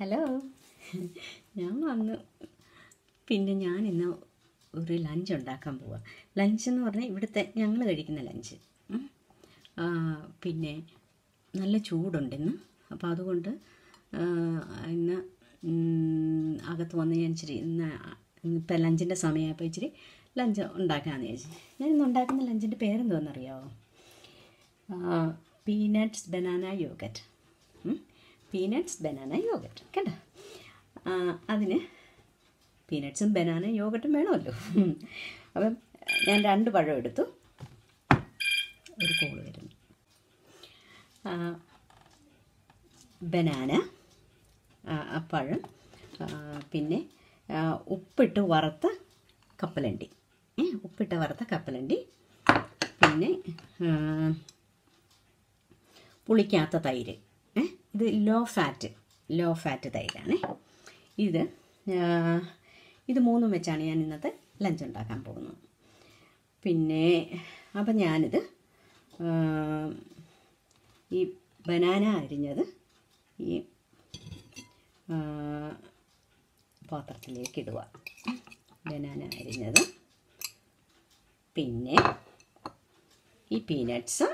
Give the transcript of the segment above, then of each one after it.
Hello ഞാൻ വന്നു പിന്നെ ഞാൻ ഇന്ന് ഒരു ലഞ്ച് ഉണ്ടാക്കാൻ പോവാ ലഞ്ച് എന്ന് പറഞ്ഞാൽ ഇവിടുത്തെ ഞങ്ങൾ കഴിക്കുന്ന ലഞ്ച് ഉം. ആ, പിന്നെ നല്ല ചൂടുണ്ട് ഇന്ന് അപ്പോൾ അതുകൊണ്ട് ആ, ഇന്ന് ഉം, അകത്ത് വന്ന് ഞാൻ ഇച്ചിരി ഇന്ന് ഇപ്പം ലഞ്ചിൻ്റെ സമയമായപ്പോൾ ഇച്ചിരി ലഞ്ച് ഉണ്ടാക്കാമെന്ന് വിചാരിച്ചു ഞാൻ ഇന്ന് ഉണ്ടാക്കുന്ന ലഞ്ചിൻ്റെ പേരെന്തോന്നറിയാമോ peanuts banana yogurt peanuts banana yogurt കേട്ടോ ആ, അതിന് പീനട്ട്സും ബനാന യോഗട്ടും വേണമല്ലോ അപ്പം ഞാൻ രണ്ട് പഴം എടുത്തു ഒരു കോള് വരുന്നു ആ, ബനാന ആ, ആ പഴം ആ, പിന്നെ ആ, ഉപ്പിട്ട് വറുത്ത കപ്പലണ്ടി ഏ, ഉപ്പിട്ട് വറുത്ത കപ്പലണ്ടി പിന്നെ ആ, പുളിക്കാത്ത തൈര് ഏ ഇത് ലോ ഫാറ്റ് ലോ ഫാറ്റ് തൈരാണ് ഇത് ആ, ഇത് മൂന്നും വെച്ചാണ് ഞാൻ ഇന്നത്തെ ലഞ്ച് ഉണ്ടാക്കാൻ പോകുന്നത് പിന്നെ അപ്പം ഞാനിത് ആ, ഈ ബനാന അരിഞ്ഞത് ഈ ആ, പാത്രത്തിലേക്ക് ഇടുക ബനാന അരിഞ്ഞത് പിന്നെ ഈ പീനട്ട്സ്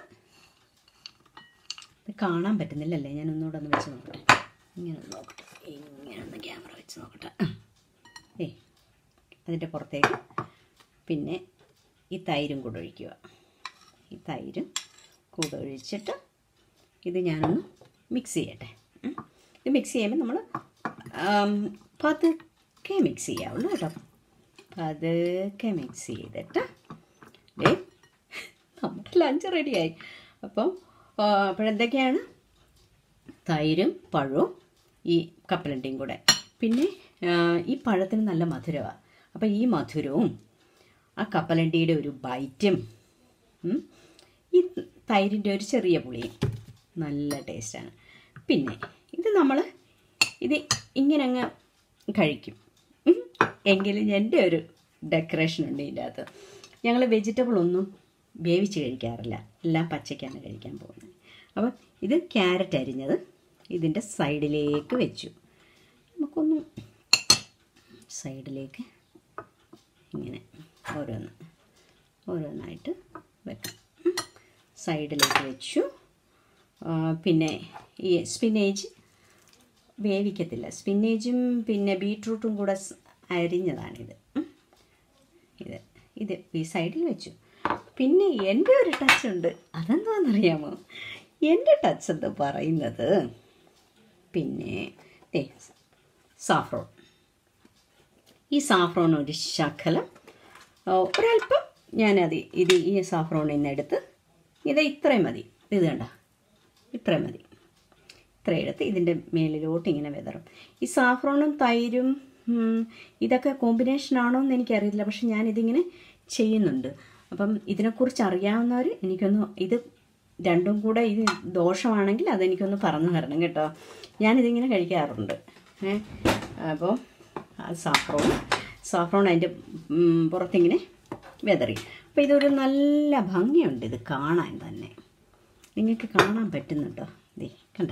ഇത് കാണാൻ പറ്റുന്നില്ലല്ലേ ഞാൻ ഒന്നുകൂടെ ഒന്ന് വെച്ച് നോക്കട്ടെ ഇങ്ങനെ ഒന്ന് നോക്കട്ടെ ഇങ്ങനെ ഒന്ന് ക്യാമറ വെച്ച് നോക്കട്ടെ ഏ അതിൻ്റെ പുറത്തേക്ക് പിന്നെ ഈ തൈരും കൂടെ ഒഴിക്കുക ഈ തൈരും കൂടെ ഒഴിച്ചിട്ട് ഇത് ഞാനൊന്ന് മിക്സ് ചെയ്യട്ടെ ഉം. ഇത് മിക്സ് ചെയ്യുമ്പോൾ നമ്മൾ പതുക്കെ മിക്സ് ചെയ്യാവുള്ളൂ കേട്ടോ പതുക്കെ മിക്സ് ചെയ്തിട്ട് ദേ നമ്മുടെ ലഞ്ച് റെഡിയായി അപ്പം ആ, അപ്പോഴെന്തൊക്കെയാണ് തൈരും പഴവും ഈ കപ്പലണ്ടിയും കൂടെ പിന്നെ ആ, ഈ പഴത്തിന് നല്ല മധുരമാണ് അപ്പം ഈ മധുരവും ആ കപ്പലണ്ടിയുടെ ഒരു ബൈറ്റും ഉം, ഈ തൈരിൻ്റെ ഒരു ചെറിയ പുളിയും നല്ല ടേസ്റ്റാണ് പിന്നെ ഇത് നമ്മൾ ഇത് ഇങ്ങനെ അങ്ങ് കഴിക്കും ഉം. എങ്കിലും എൻ്റെ ഒരു ഡെക്കറേഷൻ ഉണ്ട് ഇതിൻ്റെ അകത്ത് ഞങ്ങൾ വെജിറ്റബിൾ ഒന്നും വേവിച്ച് കഴിക്കാറില്ല എല്ലാം പച്ചയ്ക്കാണ് കഴിക്കാൻ പോകുന്നത് അപ്പം ഇത് ക്യാരറ്റ് അരിഞ്ഞത് ഇതിൻ്റെ സൈഡിലേക്ക് വെച്ചു നമുക്കൊന്ന് സൈഡിലേക്ക് ഇങ്ങനെ ഓരോന്ന് ഓരോന്നായിട്ട് വെക്കാം ഉം. സൈഡിലേക്ക് വെച്ചു ആ, പിന്നെ ഈ സ്പിനേജ് വേവിക്കത്തില്ല സ്പിനേജും പിന്നെ ബീട്രൂട്ടും കൂടെ സ് അരിഞ്ഞതാണിത് ഉം. ഇത് ഇത് ഈ സൈഡിൽ വെച്ചു പിന്നെ എൻ്റെ ഒരു ടച്ച് ഉണ്ട് അതെന്താണെന്നറിയാമോ എൻ്റെ ടച്ച് എന്താ പറയുന്നത് പിന്നെ ദേ സാഫ്രോൺ ഈ സാഫ്രോൺ ഒരു ശകലം ആ, ഒരല്പം ഞാനത് ഇത് ഈ സാഫ്രോണിൽ നിന്ന് എടുത്ത് ഇത് ഇത്രയും മതി ഇത് കണ്ട ഇത്രയും മതി ഇത്ര എടുത്ത് ഇതിൻ്റെ മേലിലോട്ട് ഇങ്ങനെ വിതറും ഈ സാഫ്രോണും തൈരും ഉം, ഇതൊക്കെ കോമ്പിനേഷൻ ആണോ എന്ന് എനിക്കറിയില്ല പക്ഷെ ഞാനിതിങ്ങനെ ചെയ്യുന്നുണ്ട് അപ്പം ഇതിനെക്കുറിച്ച് അറിയാവുന്നവർ എനിക്കൊന്ന് ഇത് രണ്ടും കൂടെ ഇത് ദോഷമാണെങ്കിൽ അതെനിക്കൊന്ന് പറഞ്ഞു തരണം കേട്ടോ ഞാനിതിങ്ങനെ കഴിക്കാറുണ്ട് ഏ അപ്പോൾ സാഫ്രോൺ സാഫ്രോൺ അതിൻ്റെ ഉം, പുറത്തിങ്ങനെ വെതറി അപ്പോൾ ഇതൊരു നല്ല ഭംഗിയുണ്ട് ഇത് കാണാൻ തന്നെ നിങ്ങൾക്ക് കാണാൻ പറ്റുന്നുണ്ടോ ദേ കണ്ട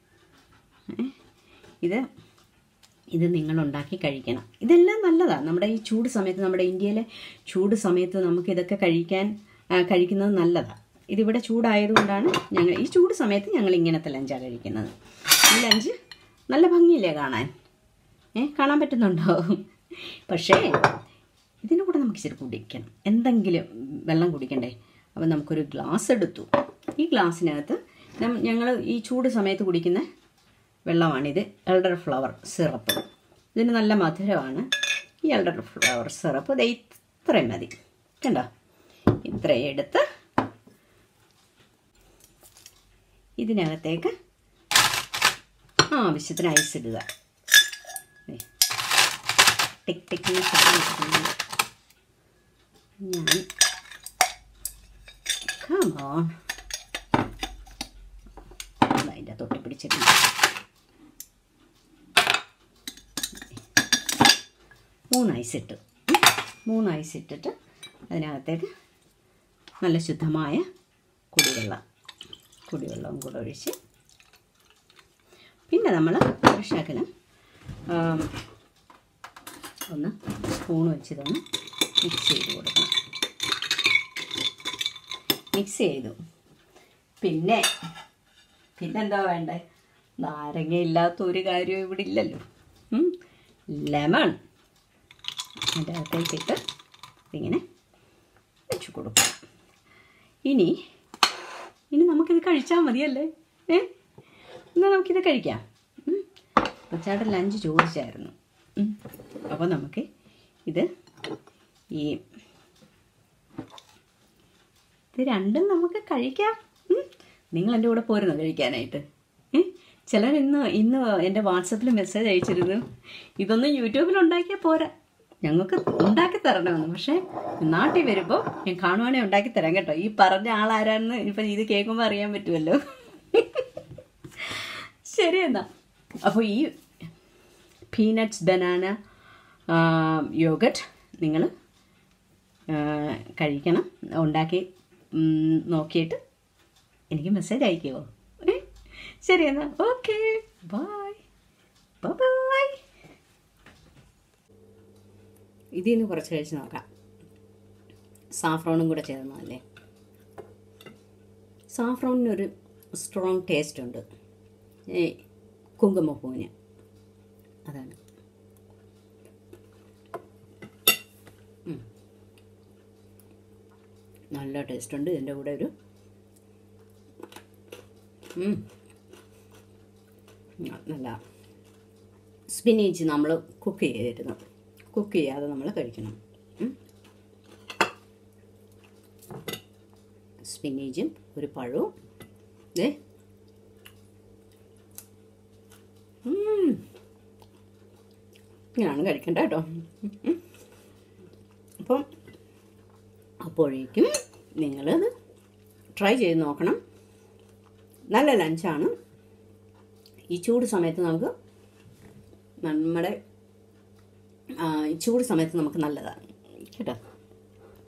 ഇത് ഇത് നിങ്ങൾ ഉണ്ടാക്കി കഴിക്കണം ഇതെല്ലാം നല്ലതാണ് നമ്മുടെ ഈ ചൂട് സമയത്ത് നമ്മുടെ ഇന്ത്യയിലെ ചൂട് സമയത്ത് നമുക്ക് ഇതൊക്കെ കഴിക്കാൻ ആ, കഴിക്കുന്നത് നല്ലതാണ് ഇതിവിടെ ചൂടായതുകൊണ്ടാണ് ഞങ്ങൾ ഈ ചൂട് സമയത്ത് ഞങ്ങൾ ഇങ്ങനത്തെ ലഞ്ചാണ് കഴിക്കുന്നത് ഈ ലഞ്ച് നല്ല ഭംഗിയില്ലേ കാണാൻ ഏ കാണാൻ പറ്റുന്നുണ്ടോ പക്ഷേ ഇതിൻ്റെ കൂടെ നമുക്ക് ഇച്ചിരി കുടിക്കണം എന്തെങ്കിലും വെള്ളം കുടിക്കണ്ടേ അപ്പം നമുക്കൊരു ഗ്ലാസ് എടുത്തു ഈ ഗ്ലാസ്സിനകത്ത് ഞങ്ങൾ ഈ ചൂട് സമയത്ത് കുടിക്കുന്ന വെള്ളമാണിത് എൽഡർ ഫ്ലവർ സിറപ്പ് ഇതിന് നല്ല മധുരമാണ് ഈ എൽഡർ ഫ്ലവർ സിറപ്പ് ഇത് ഇത്രയും മതി കണ്ടോ ഇത്രയും എടുത്ത് ഇതിനകത്തേക്ക് ആവശ്യത്തിന് ഐസ് ഇടുക ദേ. ടിക് ടിക് എന്ന് ശബ്ദം കേൾക്കുന്നുണ്ട്. ഞാൻ come on. ഒന്ന് അതിൻ്റെ തൊട്ടി പിടിച്ചിട്ടുണ്ട് മൂന്ന് ഐസ് ഇട്ടു മൂന്ന് ഐസ് ഇട്ടിട്ട് അതിനകത്തേക്ക് നല്ല ശുദ്ധമായ കുടിവെള്ളം കുടിവെള്ളവും കൂടെ ഒഴിച്ച് പിന്നെ നമ്മൾ ഒരു ശകലം ആം, ഒന്ന് സ്പൂൺ വെച്ചിതൊന്ന് മിക്സ് ചെയ്ത് കൊടുക്കണം മിക്സ് ചെയ്തു പിന്നെ പിന്നെന്താ വേണ്ടേ നാരങ്ങ ഇല്ലാത്ത ഒരു കാര്യവും ഇവിടെ ഇല്ലല്ലോ ലെമൺ അതിൻ്റെ അകത്തേക്കിട്ട് ഇങ്ങനെ വെച്ച് കൊടുക്കും ഇനി ഇനി നമുക്കിത് കഴിച്ചാൽ മതിയല്ലേ ഏ എന്നാൽ നമുക്കിത് കഴിക്കാം ഉം. കൊച്ചാട്ടൻ ലഞ്ച് ചോദിച്ചായിരുന്നു ഉം. അപ്പോൾ നമുക്ക് ഇത് ഈ ഇത് രണ്ടും നമുക്ക് കഴിക്കാം ഉം. നിങ്ങൾ എൻ്റെ കൂടെ പോരുന്നു കഴിക്കാനായിട്ട് ഏ ചിലർ ഇന്ന് ഇന്ന് എൻ്റെ വാട്സപ്പിൽ മെസ്സേജ് അയച്ചിരുന്നു ഇതൊന്നും യൂട്യൂബിൽ ഉണ്ടാക്കിയാൽ പോരാ ഞങ്ങൾക്ക് ഉണ്ടാക്കി തരണമെന്ന് പക്ഷേ നാട്ടിൽ വരുമ്പോൾ ഞാൻ കാണുവാണെങ്കിൽ ഉണ്ടാക്കി തരാം കേട്ടോ ഈ പറഞ്ഞ ആളാരാന്ന് ഇപ്പം ഇത് കേൾക്കുമ്പോൾ അറിയാൻ പറ്റുമല്ലോ ശരി എന്നാ അപ്പോൾ ഈ പീനട്ട്സ് ബനാന യോഗട്ട് നിങ്ങൾ കഴിക്കണം ഉണ്ടാക്കി ഉം, നോക്കിയിട്ട് എനിക്ക് മെസ്സേജ് അയക്കുമോ ഏ? ശരി എന്നാ ഓക്കെ ബായ് ബൈ ഇതിൽ നിന്ന് കുറച്ച് കഴിച്ച് നോക്കാം സാഫ്രോണും കൂടെ ചേർന്നതല്ലേ സാഫ്രോണിനൊരു സ്ട്രോങ് ടേസ്റ്റ് ഉണ്ട് ഈ കുങ്കുമപ്പൂവിന് അതാണ് ഉം. നല്ല ടേസ്റ്റ് ഉണ്ട് ഇതിൻ്റെ കൂടെ ഒരു ഉം. നല്ല സ്പിനേജ് നമ്മൾ കുക്ക് ചെയ്തിരുന്നു കുക്ക് ചെയ്യാതെ നമ്മൾ കഴിക്കണം ഉം. സ്പിനേജും ഒരു പഴവും ദേ ഉം. ഇങ്ങനെയാണ് കഴിക്കേണ്ട കേട്ടോ ഉം. അപ്പം അപ്പോഴേക്കും നിങ്ങളത് ട്രൈ ചെയ്ത് നോക്കണം നല്ല ലഞ്ചാണ് ഈ ചൂട് സമയത്ത് നമുക്ക് നമ്മുടെ ആ, ഈ ചൂട് സമയത്ത് നമുക്ക് നല്ലതാണ് കേട്ടോ